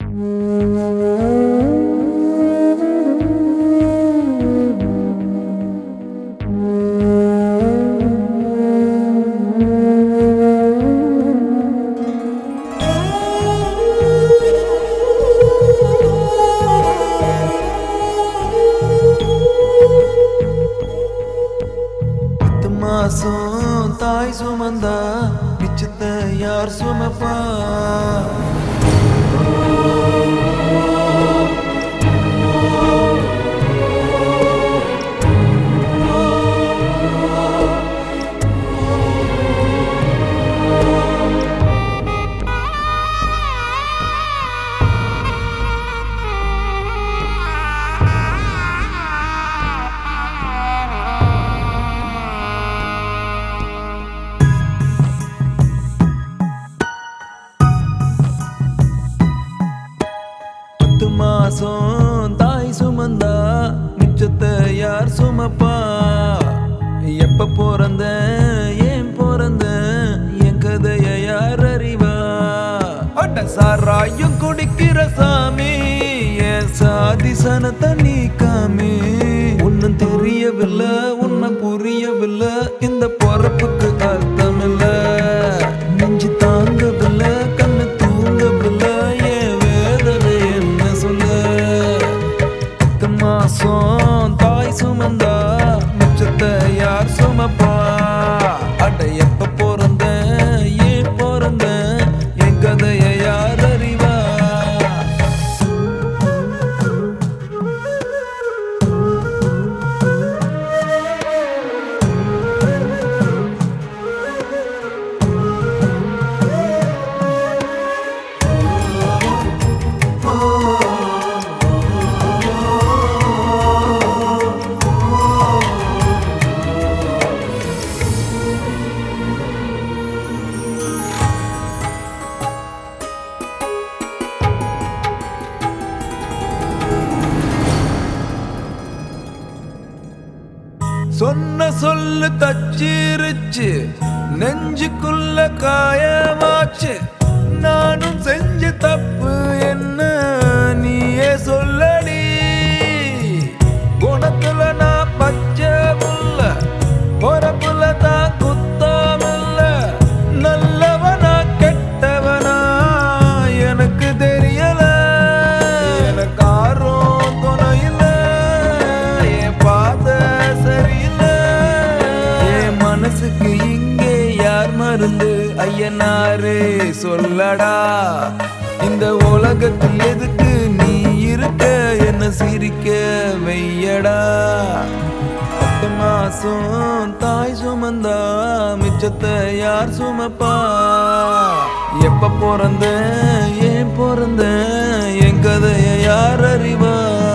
பத்து மாசம் தாய் சுமந்தா மிச்சத்தை யார் சுமப்பா பத்து மாசம் தாய் சுமந்தா மிச்சத்தை யார் சுமப்பா எப்ப பிறந்த ஏன் பிறந்த என் கதைய யார் அறிவா அட சாராயம் குடிக்கிற சாமி என் சாதி சனத்தை நீக்காமி ஒன்னும் தெரியவில்லை உன்னை புரியவில்லை இந்த பொறப்புக்கு அர்த்தமில்ல நெஞ்சு தாங்கவில்லை கண்ணு தூங்கவில்லை என் வேதனை என்ன சொல்ல பத்து மாசம் தாய் சுமந்தா மிச்சத்தை யார் சுமப்பா அட எப்ப பிறந்த ஏன் பிறந்த என் கதைய யார் அறிவா சொன்ன சொல்லு தச்சிருச்சு நெஞ்சுக்குள்ள காயமாச்சு நானும் செஞ்ச தப்பு என்ன நீயே சொல்லடி குணத்துல நான் பச்சை புள்ள பொறப்புல தான் குத்தாமல்ல நல்லவனா கெட்டவனா எனக்கு தெரியல எனக்கு ஆர்வம் துணையில என் பாத சரியில்லை என் மனசுக்கு இங்கே யார் மருந்து ஐயனாரு சொல்லடா இந்த உலகத்தில் எதுக்கு நீ இருக்க என்ன சிரிக்க வையடா பத்து மாசம் தாய் சுமந்தா மிச்சத்தை யார் சுமப்பா எப்ப பிறந்த ஏன் பிறந்த என் கதைய யார் அறிவா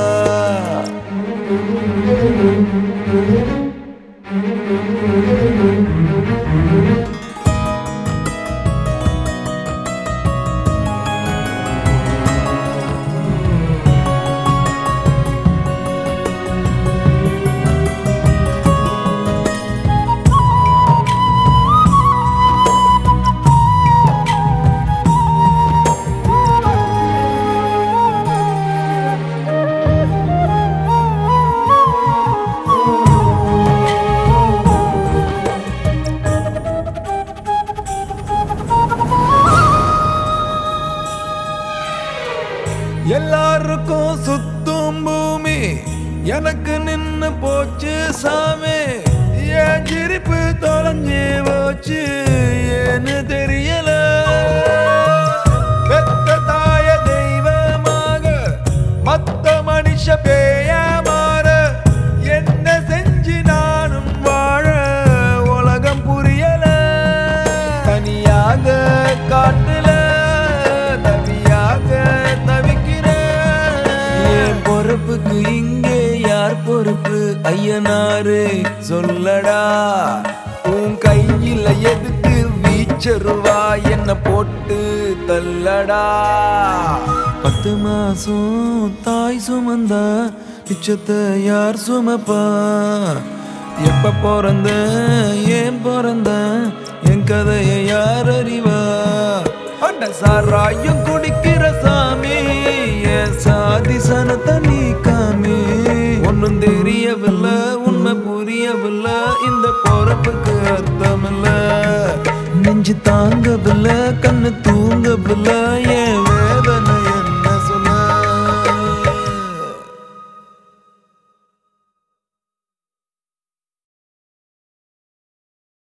எல்லாருக்கும் சுத்தும் பூமி எனக்கு நின்னு போச்சு சாமி என் சிரிப்பு தொலைஞ்சு போச்சு ஏன்னு தெரியல பெத்த தாய தெய்வமாக மத்த மனுஷ பேய மாற என்ன செஞ்சு நானும் வாழ உலகம் புரியல தனியாக காட்டுல தவியாக தவிக்கிறேன் என் பொறுப்புக்கு இங்கே யார் பொறுப்பு ஐயனாரு சொல்லடா உன் கையில எதுக்கு வீச்சருவா என்ன போட்டு தள்ளடா பத்து மாசம் தாய் சுமந்தா மிச்சத்தை யார் சுமப்பா எப்ப பிறந்த ஏன் பிறந்த என் கதையை யார் அறிவா அண்ட சாராயம் குடிக்கிற சாமி பொறப்புக்கு அர்த்தமில்ல நெஞ்சு தாங்கவில்லை கண்ணு தூங்கவில்லை